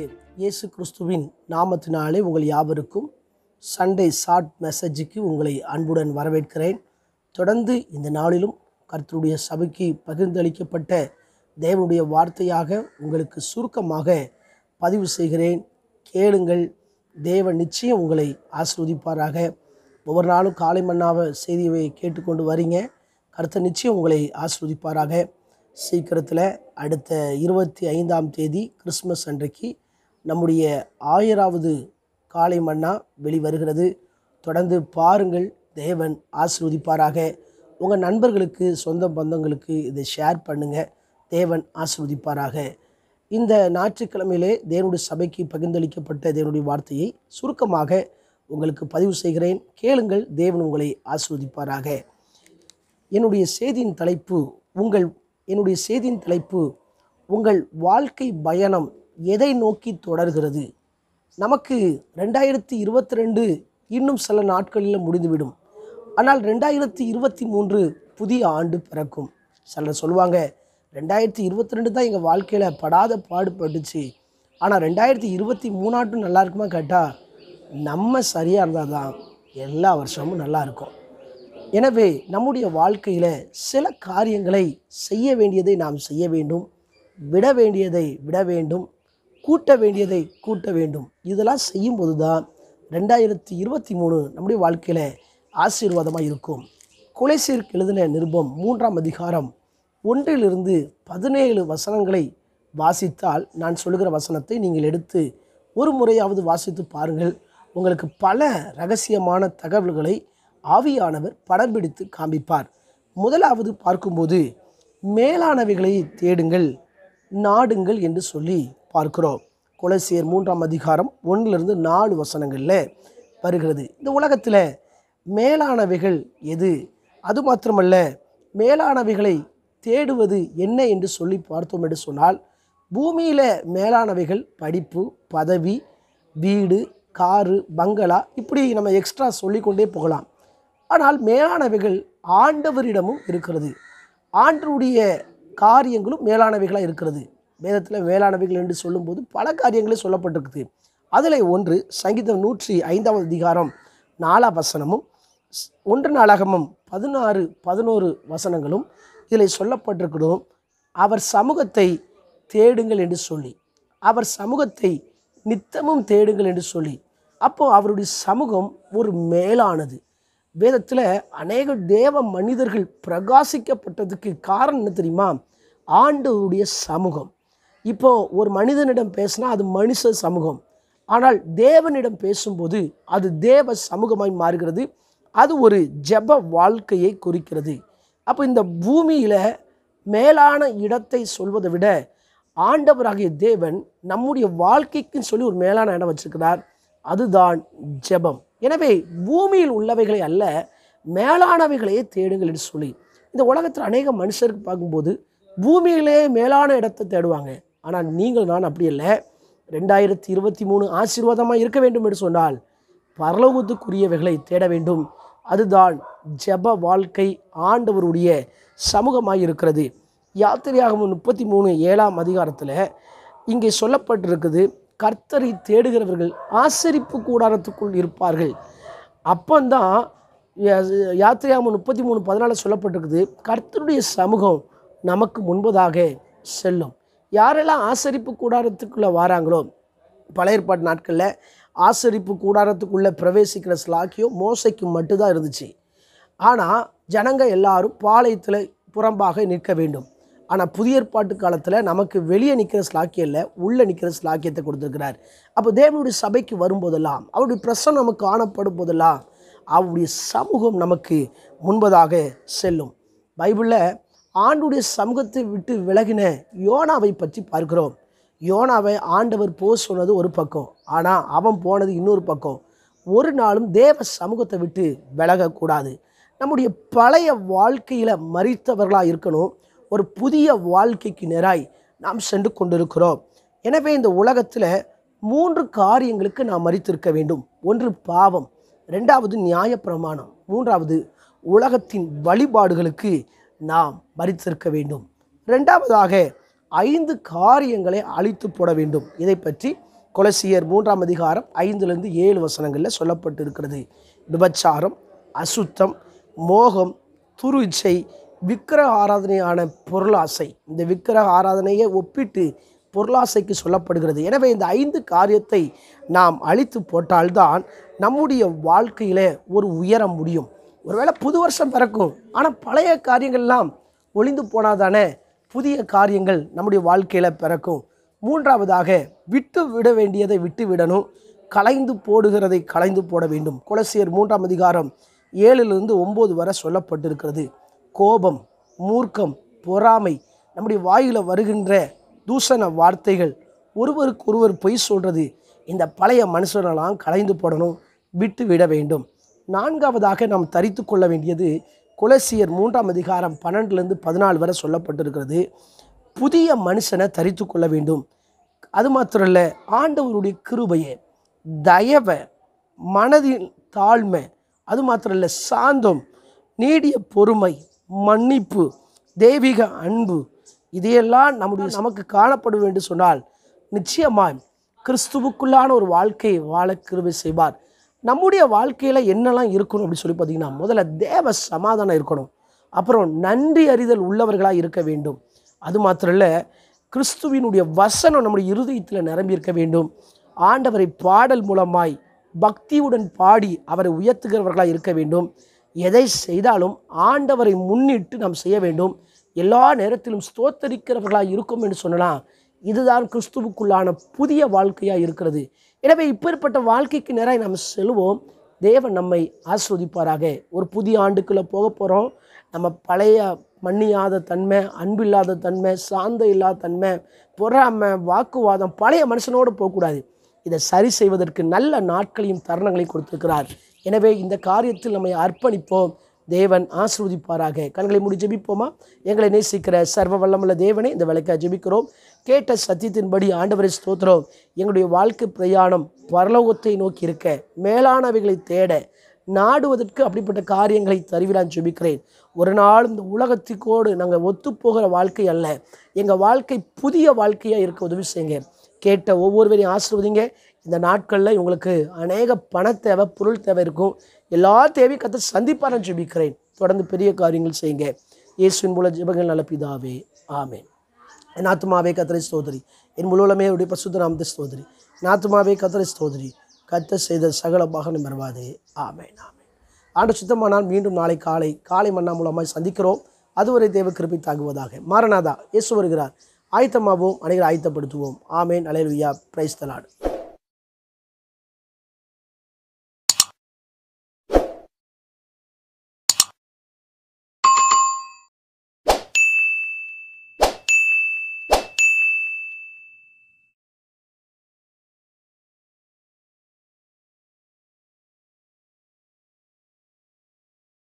இயேசு கிறிஸ்துவின் நாமத்தினாலே உங்கள் யாவருக்கும் சண்டே ஷார்ட் மெசேஜுக்கு உங்களை அன்புடன் வரவேற்கிறேன் தொடர்ந்து இந்த நாளிலும் கர்த்தருடைய சபைக்கு பகிர்ந்தளிக்கப்பட்ட தேவனுடைய வார்த்தையாக உங்களுக்கு சுருக்கமாக பதிவு செய்கிறேன் கேளுங்கள் தேவன் நிச்சயம் உங்களை ஆசிர்வதிப்பாராக ஒவ்வொரு நாளும் காலை மன்னாவ செய்தியை கேட்டுக்கொண்டு வரீங்க கர்த்தர் நிச்சயம் உங்களை ஆசிர்வதிப்பாராக சீக்கிரத்தில் அடுத்த இருபத்தி ஐந்தாம் தேதி கிறிஸ்மஸ் அன்றைக்கு நம்முடைய ஆயிராவது காலை மன்னா வெளிவருகிறது தொடர்ந்து பாருங்கள் தேவன் ஆசிர்வதிப்பாராக உங்கள் நண்பர்களுக்கு சொந்த பந்தங்களுக்கு இதை ஷேர் பண்ணுங்கள் தேவன் ஆசிர்வதிப்பாராக இந்த ஞாயிற்றுக்கிழமையிலே தேவனுடைய சபைக்கு பகிர்ந்தளிக்கப்பட்ட தேவனுடைய வார்த்தையை சுருக்கமாக உங்களுக்கு பதிவு செய்கிறேன் கேளுங்கள் தேவன் உங்களை ஆசிர்வதிப்பாராக என்னுடைய செய்தியின் தலைப்பு உங்கள் என்னுடைய செய்தியின் தலைப்பு உங்கள் வாழ்க்கை பயணம் எதை நோக்கி தொடர்கிறது நமக்கு ரெண்டாயிரத்தி இருபத்தி ரெண்டு இன்னும் சில நாட்களில் முடிந்துவிடும் ஆனால் ரெண்டாயிரத்தி இருபத்தி மூன்று புதிய ஆண்டு பிறக்கும் சிலர் சொல்லுவாங்க ரெண்டாயிரத்தி இருபத்தி ரெண்டு தான் எங்கள் வாழ்க்கையில் படாத பாடுபட்டுச்சு ஆனால் ரெண்டாயிரத்தி இருபத்தி மூணாட்டும் நல்லா இருக்குமா கேட்டால் நம்ம சரியாக இருந்தால் தான் எல்லா வருஷமும் நல்லா இருக்கும் எனவே நம்முடைய வாழ்க்கையில் சில காரியங்களை செய்ய வேண்டியதை நாம் செய்ய வேண்டும் விட வேண்டியதை விட வேண்டும் கூட்ட வேண்டியதை கூட்ட வேண்டும் இதெல்லாம் செய்யும்போது தான் ரெண்டாயிரத்தி இருபத்தி மூணு நம்முடைய வாழ்க்கையில் ஆசீர்வாதமாக இருக்கும் குலைசீர்க்கு எழுதின நிருபம் மூன்றாம் அதிகாரம் ஒன்றிலிருந்து பதினேழு வசனங்களை வாசித்தால் நான் சொல்லுகிற வசனத்தை நீங்கள் எடுத்து ஒரு முறையாவது வாசித்து பாருங்கள் உங்களுக்கு பல ரகசியமான தகவல்களை ஆவியானவர் படம் பிடித்து காண்பிப்பார் முதலாவது பார்க்கும்போது மேலானவைகளை தேடுங்கள் நாடுங்கள் என்று சொல்லி பார்க்கிறோம் கொலசியர் மூன்றாம் அதிகாரம் ஒன்றிலிருந்து நாலு வசனங்களில் வருகிறது இந்த உலகத்தில் மேலானவைகள் எது அது மாத்திரமல்ல மேலானவைகளை தேடுவது என்ன என்று சொல்லி பார்த்தோம் என்று சொன்னால் பூமியில் மேலானவைகள் படிப்பு பதவி வீடு காரு பங்களா இப்படி நம்ம எக்ஸ்ட்ரா சொல்லிக்கொண்டே போகலாம் ஆனால் மேலானவைகள் ஆண்டவரிடமும் இருக்கிறது ஆண்டருடைய காரியங்களும் மேலானவைகளாக இருக்கிறது வேதத்தில் மேலானவைகள் என்று சொல்லும்போது பல காரியங்களே சொல்லப்பட்டிருக்குது அதில் ஒன்று சங்கீதம் நூற்றி ஐந்தாவது அதிகாரம் நாலாம் வசனமும் ஸ்- ஒன்று நாளாகமும் பதினாறு பதினோரு வசனங்களும் இதில் சொல்லப்பட்டிருக்கிறோம் அவர் சமூகத்தை தேடுங்கள் என்று சொல்லி அவர் சமூகத்தை நித்தமும் தேடுங்கள் என்று சொல்லி அப்போ அவருடைய சமூகம் ஒரு மேலானது வேதத்தில் அநேக தேவ மனிதர்கள் பிரகாசிக்கப்பட்டதுக்கு காரணம் என்ன தெரியுமா ஆண்டவருடைய சமூகம் இப்போ ஒரு மனிதனிடம் பேசினா அது மனுஷ சமூகம் ஆனால் தேவனிடம் பேசும்போது அது தேவ சமூகமாய் மாறுகிறது அது ஒரு ஜெப வாழ்க்கையை குறிக்கிறது அப்போ இந்த பூமியில் மேலான இடத்தை சொல்வதை விட ஆண்டவராகிய தேவன் நம்முடைய வாழ்க்கைக்குன்னு சொல்லி ஒரு மேலான இடம் வச்சிருக்கிறார் அதுதான் ஜெபம் எனவே பூமியில் உள்ளவைகளை அல்ல மேலானவைகளையே தேடுங்கள் என்று சொல்லி இந்த உலகத்தில் அநேக மனுஷருக்கு பார்க்கும்போது பூமியிலே மேலான இடத்தை தேடுவாங்க ஆனால் நீங்கள் நான் அப்படி இல்லை ரெண்டாயிரத்தி இருபத்தி மூணு ஆசீர்வாதமாக இருக்க வேண்டும் என்று சொன்னால் பரலோகத்துக்குரியவைகளை தேட வேண்டும் அதுதான் ஜெப வாழ்க்கை ஆண்டவருடைய சமூகமாக இருக்கிறது யாத்திரையாகவும் முப்பத்தி மூணு ஏழாம் அதிகாரத்தில் இங்கே சொல்லப்பட்டிருக்குது கர்த்தரை தேடுகிறவர்கள் ஆசரிப்பு கூடாரத்துக்குள் இருப்பார்கள் அப்பந்தான் யாத்திரையாகவும் முப்பத்தி மூணு பதினாலு சொல்லப்பட்டிருக்குது கர்த்தருடைய சமூகம் நமக்கு முன்பதாக செல்லும் யாரெல்லாம் ஆசரிப்பு கூடாரத்துக்குள்ளே வாராங்களோ பழைய ஏற்பாட்டு நாட்களில் ஆசரிப்பு கூடாரத்துக்குள்ளே பிரவேசிக்கிற ஸ்லாக்கியம் மோசைக்கு மட்டும்தான் இருந்துச்சு ஆனால் ஜனங்க எல்லாரும் பாளையத்தில் புறம்பாக நிற்க வேண்டும் ஆனால் புதிய ஏற்பாட்டு காலத்தில் நமக்கு வெளியே நிற்கிற ஸ்லாக்கியம் இல்லை உள்ளே நிற்கிற ஸ்லாக்கியத்தை கொடுத்துருக்கிறார் அப்போ தேவனுடைய சபைக்கு வரும்போதெல்லாம் அவருடைய பிரசனம் நமக்கு காணப்படும் போதெல்லாம் அவருடைய சமூகம் நமக்கு முன்பதாக செல்லும் பைபிளில் ஆண்டுடைய சமூகத்தை விட்டு விலகின யோனாவை பற்றி பார்க்கிறோம் யோனாவை ஆண்டவர் போ சொன்னது ஒரு பக்கம் ஆனால் அவன் போனது இன்னொரு பக்கம் ஒரு நாளும் தேவ சமூகத்தை விட்டு விலகக்கூடாது நம்முடைய பழைய வாழ்க்கையில் மறித்தவர்களாக இருக்கணும் ஒரு புதிய வாழ்க்கைக்கு நேராய் நாம் சென்று கொண்டிருக்கிறோம் எனவே இந்த உலகத்தில் மூன்று காரியங்களுக்கு நாம் மறித்திருக்க வேண்டும் ஒன்று பாவம் ரெண்டாவது நியாயப்பிரமாணம் மூன்றாவது உலகத்தின் வழிபாடுகளுக்கு நாம் மறித்திருக்க வேண்டும் ரெண்டாவதாக ஐந்து காரியங்களை அழித்து போட வேண்டும் இதை பற்றி கொலசியர் மூன்றாம் அதிகாரம் ஐந்துலேருந்து ஏழு வசனங்களில் சொல்லப்பட்டு இருக்கிறது விபச்சாரம் அசுத்தம் மோகம் துரு இச்சை விக்கிரக ஆராதனையான பொருளாசை இந்த விக்கிரக ஆராதனையை ஒப்பிட்டு பொருளாசைக்கு சொல்லப்படுகிறது எனவே இந்த ஐந்து காரியத்தை நாம் அழித்து போட்டால்தான் நம்முடைய வாழ்க்கையில் ஒரு உயர முடியும் ஒருவேளை புது வருஷம் பிறக்கும் ஆனால் பழைய காரியங்கள்லாம் ஒளிந்து போனாதானே புதிய காரியங்கள் நம்முடைய வாழ்க்கையில் பிறக்கும் மூன்றாவதாக விட்டு விட வேண்டியதை விட்டு விடணும் கலைந்து போடுகிறதை கலைந்து போட வேண்டும் கொலசியர் மூன்றாம் அதிகாரம் ஏழிலிருந்து ஒம்பது வரை சொல்லப்பட்டிருக்கிறது கோபம் மூர்க்கம் பொறாமை நம்முடைய வாயில வருகின்ற தூஷண வார்த்தைகள் ஒருவருக்கு ஒருவர் பொய் சொல்கிறது இந்த பழைய மனுஷனெல்லாம் கலைந்து போடணும் விட்டு விட வேண்டும் நான்காவதாக நாம் தரித்து கொள்ள வேண்டியது குலசியர் மூன்றாம் அதிகாரம் பன்னெண்டுலேருந்து பதினாலு வரை சொல்லப்பட்டிருக்கிறது புதிய மனுஷனை தரித்து கொள்ள வேண்டும் அது மாத்திரம் இல்லை ஆண்டவருடைய கிருபையை தயவை மனதின் தாழ்மை அது மாத்திரம் இல்லை சாந்தம் நீடிய பொறுமை மன்னிப்பு தெய்வீக அன்பு இதையெல்லாம் நம்முடைய நமக்கு காணப்படும் என்று சொன்னால் நிச்சயமாய் கிறிஸ்துவுக்குள்ளான ஒரு வாழ்க்கையை வாழ கிருபை செய்வார் நம்முடைய வாழ்க்கையில் என்னெல்லாம் இருக்கணும் அப்படின்னு சொல்லி பார்த்தீங்கன்னா முதல்ல தேவ சமாதானம் இருக்கணும் அப்புறம் நன்றி அறிதல் உள்ளவர்களாக இருக்க வேண்டும் அது மாத்திரம் இல்லை கிறிஸ்துவினுடைய வசனம் நம்முடைய இருதயத்தில் நிரம்பி இருக்க வேண்டும் ஆண்டவரை பாடல் மூலமாய் பக்தியுடன் பாடி அவரை உயர்த்துகிறவர்களாக இருக்க வேண்டும் எதை செய்தாலும் ஆண்டவரை முன்னிட்டு நாம் செய்ய வேண்டும் எல்லா நேரத்திலும் ஸ்தோத்தரிக்கிறவர்களாக இருக்கும் என்று சொல்லலாம் இதுதான் கிறிஸ்துவுக்குள்ளான புதிய வாழ்க்கையாக இருக்கிறது எனவே இப்பேற்பட்ட வாழ்க்கைக்கு நேராக நாம் செல்வோம் தேவன் நம்மை ஆஸ்வதிப்பாராக ஒரு புதிய ஆண்டுக்குள்ளே போக போகிறோம் நம்ம பழைய மன்னியாத தன்மை அன்பில்லாத தன்மை சாந்த இல்லாத தன்மை பொறாமை வாக்குவாதம் பழைய மனுஷனோடு போகக்கூடாது இதை சரி செய்வதற்கு நல்ல நாட்களையும் தருணங்களையும் கொடுத்திருக்கிறார் எனவே இந்த காரியத்தில் நம்மை அர்ப்பணிப்போம் தேவன் ஆசிர்வதிப்பாராக கண்களை மூடி ஜெபிப்போமா எங்களை நேசிக்கிற சர்வ வல்லமுள்ள தேவனே இந்த விளக்க ஜெபிக்கிறோம் கேட்ட சத்தியத்தின்படி ஆண்டவரை ஸ்தோத்திரம் எங்களுடைய வாழ்க்கை பிரயாணம் பரலோகத்தை நோக்கி இருக்க மேலானவைகளை தேட நாடுவதற்கு அப்படிப்பட்ட காரியங்களை தருவிலான் ஜெபிக்கிறேன் ஒரு நாள் இந்த உலகத்துக்கோடு நாங்கள் ஒத்துப்போகிற வாழ்க்கை அல்ல எங்கள் வாழ்க்கை புதிய வாழ்க்கையாக இருக்க உதவி செய்யுங்க கேட்ட ஒவ்வொருவரையும் ஆசிர்வதிங்க இந்த நாட்களில் உங்களுக்கு அநேக பண தேவை பொருள் தேவை இருக்கும் எல்லா தேவையும் கற்று சந்திப்பாரன் ஜெபிக்கிறேன் தொடர்ந்து பெரிய காரியங்கள் செய்யுங்க இயேசுவின் மூல ஜெபங்கள் நல்ல பிதாவே ஆமேன் என் ஆத்துமாவே கத்தரை ஸ்தோதரி என் முழுவலமே உடைய பசுத்த நாமத்தை ஸ்தோதரி என் ஆத்துமாவே கத்தரை ஸ்தோதரி கத்த செய்த சகல பாகனம் மறவாதே ஆமேன் ஆமேன் ஆண்டு சுத்தமானால் மீண்டும் நாளை காலை காலை மன்னா மூலமாய் சந்திக்கிறோம் அதுவரை தேவ கிருப்பை தாங்குவதாக மாரநாதா இயேசு வருகிறார் ஆயத்தமாவோம் அனைவரை ஆயத்தப்படுத்துவோம் ஆமேன் அலையலுயா பிரைஸ் தலாடு